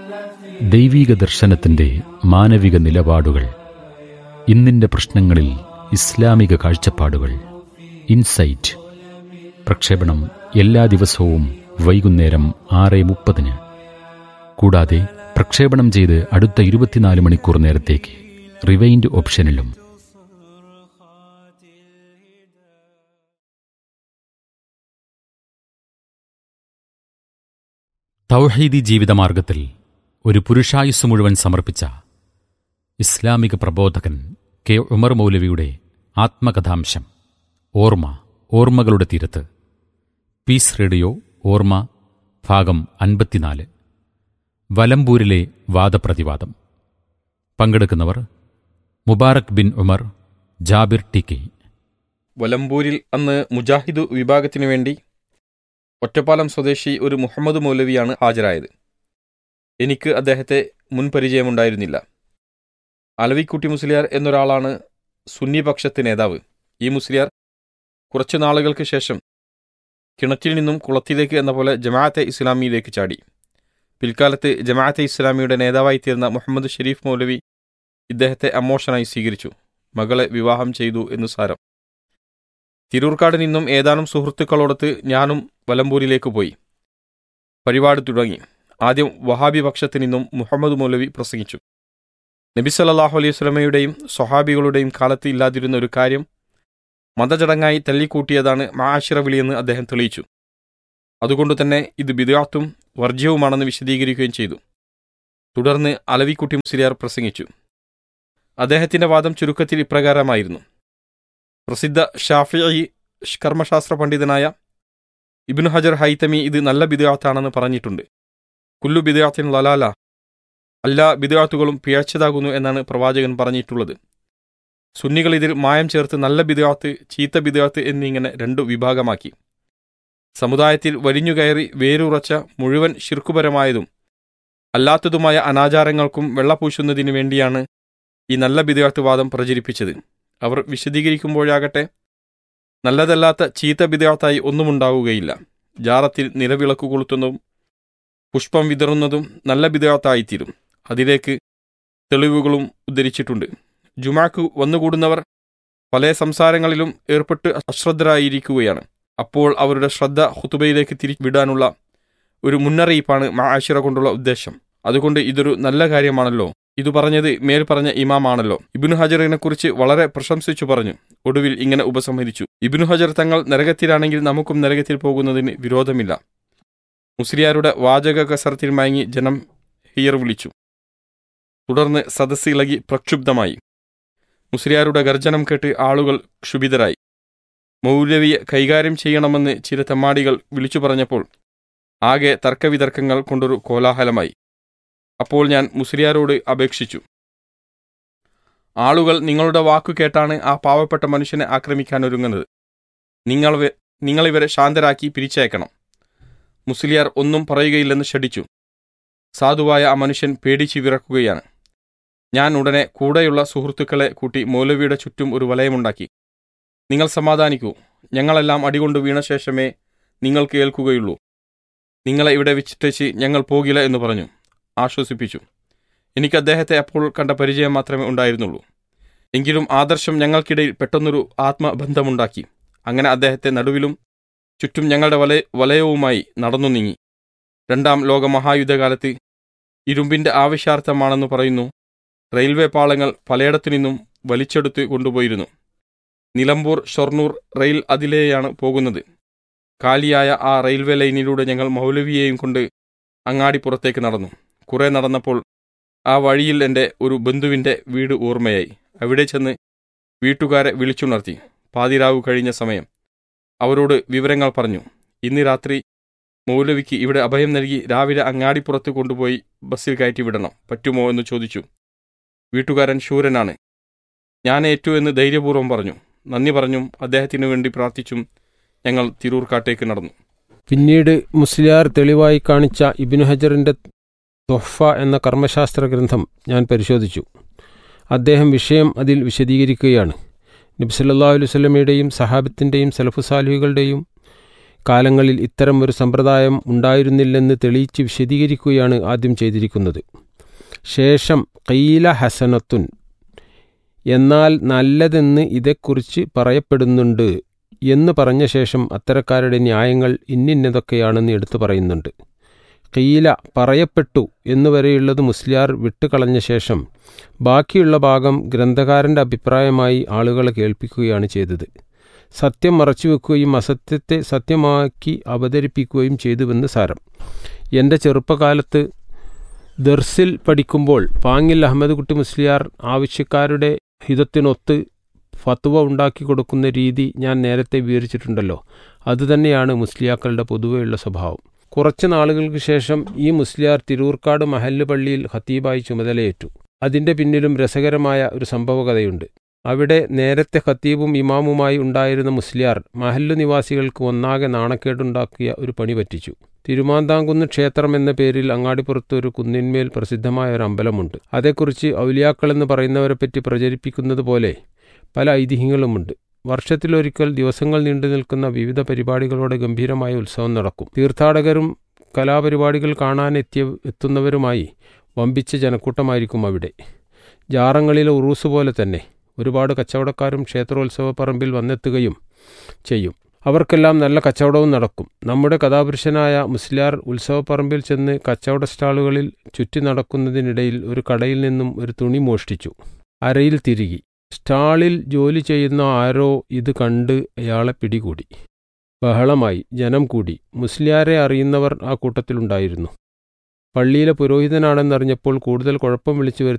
ദൈവീക ദർശനത്തിന്റെ മാനവിക നിലപാടുകൾ ഇന്നിന്റെ പ്രശ്നങ്ങളിൽ ഇസ്ലാമിക കാഴ്ചപ്പാടുകൾ ഇൻസൈറ്റ് പ്രക്ഷേപണം എല്ലാ ദിവസവും വൈകുന്നേരം ആറ് മുപ്പതിന് കൂടാതെ പ്രക്ഷേപണം ചെയ്ത് അടുത്ത ഇരുപത്തിനാല് മണിക്കൂർ നേരത്തേക്ക് റിവൈൻഡ് ഓപ്ഷനിലും തൗഹീദി ജീവിതമാർഗത്തിൽ ഒരു പുരുഷായുസ് മുഴുവൻ സമർപ്പിച്ച ഇസ്ലാമിക പ്രബോധകൻ കെ ഉമർ മൗലവിയുടെ ആത്മകഥാംശം ഓർമ്മ ഓർമ്മകളുടെ തീരത്ത് പീസ് റേഡിയോ ഓർമ്മ ഭാഗം അൻപത്തിനാല് വലമ്പൂരിലെ വാദപ്രതിവാദം പങ്കെടുക്കുന്നവർ മുബാറക് ബിൻ ഉമർ ജാബിർ ടി കെ വലമ്പൂരിൽ അന്ന് മുജാഹിദ് വിഭാഗത്തിനു വേണ്ടി ഒറ്റപ്പാലം സ്വദേശി ഒരു മുഹമ്മദ് മൗലവിയാണ് ഹാജരായത് എനിക്ക് അദ്ദേഹത്തെ മുൻപരിചയമുണ്ടായിരുന്നില്ല അലവിക്കുട്ടി മുസ്ലിയാർ എന്നൊരാളാണ് സുന്നി പക്ഷത്ത് നേതാവ് ഈ മുസ്ലിയാർ കുറച്ചു നാളുകൾക്ക് ശേഷം കിണറ്റിൽ നിന്നും കുളത്തിലേക്ക് എന്ന പോലെ ജമാഅത്തെ ഇസ്ലാമിയിലേക്ക് ചാടി പിൽക്കാലത്ത് ജമാഅത്തെ ഇസ്ലാമിയുടെ നേതാവായി തീർന്ന മുഹമ്മദ് ഷെരീഫ് മൗലവി ഇദ്ദേഹത്തെ അമോഷനായി സ്വീകരിച്ചു മകളെ വിവാഹം ചെയ്തു എന്നു സാരം തിരൂർക്കാട് നിന്നും ഏതാനും സുഹൃത്തുക്കളോടൊത്ത് ഞാനും വലമ്പൂരിലേക്ക് പോയി പരിപാടി തുടങ്ങി ആദ്യം വഹാബി പക്ഷത്ത് നിന്നും മുഹമ്മദ് മൗലവി പ്രസംഗിച്ചു നബി സല്ലാഹു അലൈഹി സ്വലമയുടെയും സ്വഹാബികളുടെയും കാലത്ത് ഇല്ലാതിരുന്ന ഒരു കാര്യം മതചടങ്ങായി തല്ലിക്കൂട്ടിയതാണ് മാഷിറ വിളിയെന്ന് അദ്ദേഹം തെളിയിച്ചു അതുകൊണ്ട് തന്നെ ഇത് ബിദാത്തും വർജ്യവുമാണെന്ന് വിശദീകരിക്കുകയും ചെയ്തു തുടർന്ന് അലവിക്കുട്ടി മുസ്ലിയാർ പ്രസംഗിച്ചു അദ്ദേഹത്തിന്റെ വാദം ചുരുക്കത്തിൽ ഇപ്രകാരമായിരുന്നു പ്രസിദ്ധ ഷാഫിഈ കർമ്മശാസ്ത്ര പണ്ഡിതനായ ഇബ്നു ഹജർ ഹൈത്തമി ഇത് നല്ല ബിദാത്താണെന്ന് പറഞ്ഞിട്ടുണ്ട് കുല്ലു ബിദാത്തിൻ ലലാല എല്ലാ ബിദാത്തുകളും പിഴച്ചതാകുന്നു എന്നാണ് പ്രവാചകൻ പറഞ്ഞിട്ടുള്ളത് സുന്നികൾ ഇതിൽ മായം ചേർത്ത് നല്ല ബിദാത്ത് ചീത്ത ബിദാത്ത് എന്നിങ്ങനെ രണ്ടു വിഭാഗമാക്കി സമുദായത്തിൽ വലിഞ്ഞുകയറി വേരുറച്ച മുഴുവൻ ശിർക്കുപരമായതും അല്ലാത്തതുമായ അനാചാരങ്ങൾക്കും വെള്ളപൂശുന്നതിനു വേണ്ടിയാണ് ഈ നല്ല ബിദാത്ത് വാദം പ്രചരിപ്പിച്ചത് അവർ വിശദീകരിക്കുമ്പോഴാകട്ടെ നല്ലതല്ലാത്ത ചീത്ത ബിദാത്തായി ഒന്നുമുണ്ടാവുകയില്ല ജാറത്തിൽ നിലവിളക്ക് കൊളുത്തുന്നതും പുഷ്പം വിതറുന്നതും നല്ല ബിദാത്തായിത്തീരും അതിലേക്ക് തെളിവുകളും ഉദ്ധരിച്ചിട്ടുണ്ട് ജുമാക്ക് വന്നുകൂടുന്നവർ പല സംസാരങ്ങളിലും ഏർപ്പെട്ട് അശ്രദ്ധരായിരിക്കുകയാണ് അപ്പോൾ അവരുടെ ശ്രദ്ധ ഹുത്തുബയിലേക്ക് തിരിവിടാനുള്ള ഒരു മുന്നറിയിപ്പാണ് മാഷിറ കൊണ്ടുള്ള ഉദ്ദേശം അതുകൊണ്ട് ഇതൊരു നല്ല കാര്യമാണല്ലോ ഇത് പറഞ്ഞത് മേൽ പറഞ്ഞ ഇമാമാണല്ലോ ഇബിനു ഹജറിനെ കുറിച്ച് വളരെ പ്രശംസിച്ചു പറഞ്ഞു ഒടുവിൽ ഇങ്ങനെ ഉപസംഹരിച്ചു ഇബിനു ഹജർ തങ്ങൾ നരകത്തിലാണെങ്കിൽ നമുക്കും നരകത്തിൽ പോകുന്നതിന് വിരോധമില്ല മുസ്ലിയാരുടെ വാചക കസരത്തിൽ മയങ്ങി ജനം ഹിയർ വിളിച്ചു തുടർന്ന് സദസ് ഇളകി പ്രക്ഷുബ്ധമായി മുസ്ലിയാരുടെ ഗർജനം കേട്ട് ആളുകൾ ക്ഷുഭിതരായി മൗലവിയെ കൈകാര്യം ചെയ്യണമെന്ന് ചില തെമ്മാടികൾ വിളിച്ചു പറഞ്ഞപ്പോൾ ആകെ തർക്കവിതർക്കങ്ങൾ കൊണ്ടൊരു കോലാഹലമായി അപ്പോൾ ഞാൻ മുസ്ലിയാരോട് അപേക്ഷിച്ചു ആളുകൾ നിങ്ങളുടെ വാക്കു കേട്ടാണ് ആ പാവപ്പെട്ട മനുഷ്യനെ ആക്രമിക്കാൻ ഒരുങ്ങുന്നത് നിങ്ങൾ നിങ്ങളിവരെ ശാന്തരാക്കി പിരിച്ചയക്കണം മുസ്ലിയാർ ഒന്നും പറയുകയില്ലെന്ന് ഷടിച്ചു സാധുവായ ആ മനുഷ്യൻ പേടിച്ചു വിറക്കുകയാണ് ഞാൻ ഉടനെ കൂടെയുള്ള സുഹൃത്തുക്കളെ കൂട്ടി മൗലവിയുടെ ചുറ്റും ഒരു വലയമുണ്ടാക്കി നിങ്ങൾ സമാധാനിക്കൂ ഞങ്ങളെല്ലാം അടികൊണ്ട് വീണ ശേഷമേ നിങ്ങൾ കേൾക്കുകയുള്ളൂ നിങ്ങളെ ഇവിടെ വെച്ചിട്ടേച്ച് ഞങ്ങൾ പോകില്ല എന്ന് പറഞ്ഞു ആശ്വസിപ്പിച്ചു എനിക്ക് അദ്ദേഹത്തെ അപ്പോൾ കണ്ട പരിചയം മാത്രമേ ഉണ്ടായിരുന്നുള്ളൂ എങ്കിലും ആദർശം ഞങ്ങൾക്കിടയിൽ പെട്ടെന്നൊരു ആത്മബന്ധമുണ്ടാക്കി അങ്ങനെ അദ്ദേഹത്തെ നടുവിലും ചുറ്റും ഞങ്ങളുടെ വല വലയവുമായി നടന്നു നീങ്ങി രണ്ടാം ലോക മഹായുദ്ധകാലത്ത് ഇരുമ്പിന്റെ ആവശ്യാർത്ഥമാണെന്ന് പറയുന്നു റെയിൽവേ പാളങ്ങൾ പലയിടത്തു നിന്നും വലിച്ചെടുത്ത് കൊണ്ടുപോയിരുന്നു നിലമ്പൂർ ഷൊർണൂർ റെയിൽ അതിലെയാണ് പോകുന്നത് കാലിയായ ആ റെയിൽവേ ലൈനിലൂടെ ഞങ്ങൾ മൗലവിയെയും കൊണ്ട് അങ്ങാടിപ്പുറത്തേക്ക് നടന്നു കുറെ നടന്നപ്പോൾ ആ വഴിയിൽ എൻ്റെ ഒരു ബന്ധുവിൻ്റെ വീട് ഓർമ്മയായി അവിടെ ചെന്ന് വീട്ടുകാരെ വിളിച്ചുണർത്തി പാതിരാവ് കഴിഞ്ഞ സമയം അവരോട് വിവരങ്ങൾ പറഞ്ഞു ഇന്ന് രാത്രി മൗലവിക്ക് ഇവിടെ അഭയം നൽകി രാവിലെ അങ്ങാടിപ്പുറത്ത് കൊണ്ടുപോയി ബസ്സിൽ കയറ്റി വിടണം പറ്റുമോ എന്ന് ചോദിച്ചു വീട്ടുകാരൻ ശൂരനാണ് ഞാൻ ഏറ്റു എന്ന് ധൈര്യപൂർവ്വം പറഞ്ഞു നന്ദി പറഞ്ഞും അദ്ദേഹത്തിനു വേണ്ടി പ്രാർത്ഥിച്ചും ഞങ്ങൾ തിരൂർക്കാട്ടേക്ക് നടന്നു പിന്നീട് മുസ്ലിയാർ തെളിവായി കാണിച്ച ഇബിനു ഹജറിന്റെ തൊഹ്ഫ എന്ന കർമ്മശാസ്ത്ര ഗ്രന്ഥം ഞാൻ പരിശോധിച്ചു അദ്ദേഹം വിഷയം അതിൽ വിശദീകരിക്കുകയാണ് നബി സല്ലല്ലാഹു അലൈഹി വസല്ലമയുടെയും സഹാബത്തിൻ്റെയും സലഫുസാലിഹുകളുടെയും കാലങ്ങളിൽ ഇത്തരം ഒരു സമ്പ്രദായം ഉണ്ടായിരുന്നില്ലെന്ന് തെളിയിച്ച് വിശദീകരിക്കുകയാണ് ആദ്യം ചെയ്തിരിക്കുന്നത് ശേഷം കീല ഹസനത്തുൻ എന്നാൽ നല്ലതെന്ന് ഇതേക്കുറിച്ച് പറയപ്പെടുന്നുണ്ട് എന്ന് പറഞ്ഞ ശേഷം അത്തരക്കാരുടെ ന്യായങ്ങൾ ഇന്നിന്നതൊക്കെയാണെന്ന് എടുത്തു പറയുന്നുണ്ട് കീല പറയപ്പെട്ടു എന്നുവരെയുള്ളത് മുസ്ലിയാർ വിട്ടുകളഞ്ഞ ശേഷം ബാക്കിയുള്ള ഭാഗം ഗ്രന്ഥകാരൻ്റെ അഭിപ്രായമായി ആളുകളെ കേൾപ്പിക്കുകയാണ് ചെയ്തത് സത്യം മറച്ചുവെക്കുകയും അസത്യത്തെ സത്യമാക്കി അവതരിപ്പിക്കുകയും ചെയ്തുവെന്ന് സാരം എൻ്റെ ചെറുപ്പകാലത്ത് ദർസിൽ പഠിക്കുമ്പോൾ പാങ്ങിൽ അഹമ്മദ് കുട്ടി മുസ്ലിയാർ ആവശ്യക്കാരുടെ ഹിതത്തിനൊത്ത് ഫത്വ ഉണ്ടാക്കി കൊടുക്കുന്ന രീതി ഞാൻ നേരത്തെ വിവരിച്ചിട്ടുണ്ടല്ലോ അതുതന്നെയാണ് മുസ്ലിയാക്കളുടെ പൊതുവെയുള്ള സ്വഭാവം കുറച്ച് നാളുകൾക്ക് ശേഷം ഈ മുസ്ലിയാർ തിരൂർക്കാട് മഹല്ല് പള്ളിയിൽ ഖത്തീബായി ചുമതലയേറ്റു അതിൻ്റെ പിന്നിലും രസകരമായ ഒരു സംഭവകഥയുണ്ട് അവിടെ നേരത്തെ ഖത്തീബും ഇമാമുമായി ഉണ്ടായിരുന്ന മുസ്ലിയാർ മഹല്ലു നിവാസികൾക്ക് ഒന്നാകെ നാണക്കേടുണ്ടാക്കിയ ഒരു പണി പറ്റിച്ചു തിരുമാന്താംകുന്ന് ക്ഷേത്രം എന്ന പേരിൽ അങ്ങാടിപ്പുറത്ത് ഒരു കുന്നിന്മേൽ പ്രസിദ്ധമായ ഒരു അമ്പലമുണ്ട് അതേക്കുറിച്ച് ഔലിയാക്കളെന്ന് പറയുന്നവരെപ്പറ്റി പ്രചരിപ്പിക്കുന്നത് പോലെ പല ഐതിഹ്യങ്ങളുമുണ്ട് വർഷത്തിലൊരിക്കൽ ദിവസങ്ങൾ നീണ്ടു നിൽക്കുന്ന വിവിധ പരിപാടികളോടെ ഗംഭീരമായ ഉത്സവം നടക്കും തീർത്ഥാടകരും കലാപരിപാടികൾ കാണാനെത്തിയ എത്തുന്നവരുമായി വമ്പിച്ച ജനക്കൂട്ടമായിരിക്കും അവിടെ ജാറങ്ങളിലെ ഉറൂസ് പോലെ തന്നെ ഒരുപാട് കച്ചവടക്കാരും ക്ഷേത്രോത്സവ പറമ്പിൽ വന്നെത്തുകയും ചെയ്യും അവർക്കെല്ലാം നല്ല കച്ചവടവും നടക്കും നമ്മുടെ കഥാപുരുഷനായ മുസ്ലിയാർ ഉത്സവപ്പറമ്പിൽ ചെന്ന് കച്ചവട സ്റ്റാളുകളിൽ ചുറ്റി നടക്കുന്നതിനിടയിൽ ഒരു കടയിൽ നിന്നും ഒരു തുണി മോഷ്ടിച്ചു അരയിൽ തിരികി സ്റ്റാളിൽ ജോലി ചെയ്യുന്ന ആരോ ഇത് കണ്ട് അയാളെ പിടികൂടി ബഹളമായി ജനം കൂടി മുസ്ലിയാരെ അറിയുന്നവർ ആ കൂട്ടത്തിലുണ്ടായിരുന്നു പള്ളിയിലെ പുരോഹിതനാണെന്നറിഞ്ഞപ്പോൾ കൂടുതൽ കുഴപ്പം വിളിച്ചു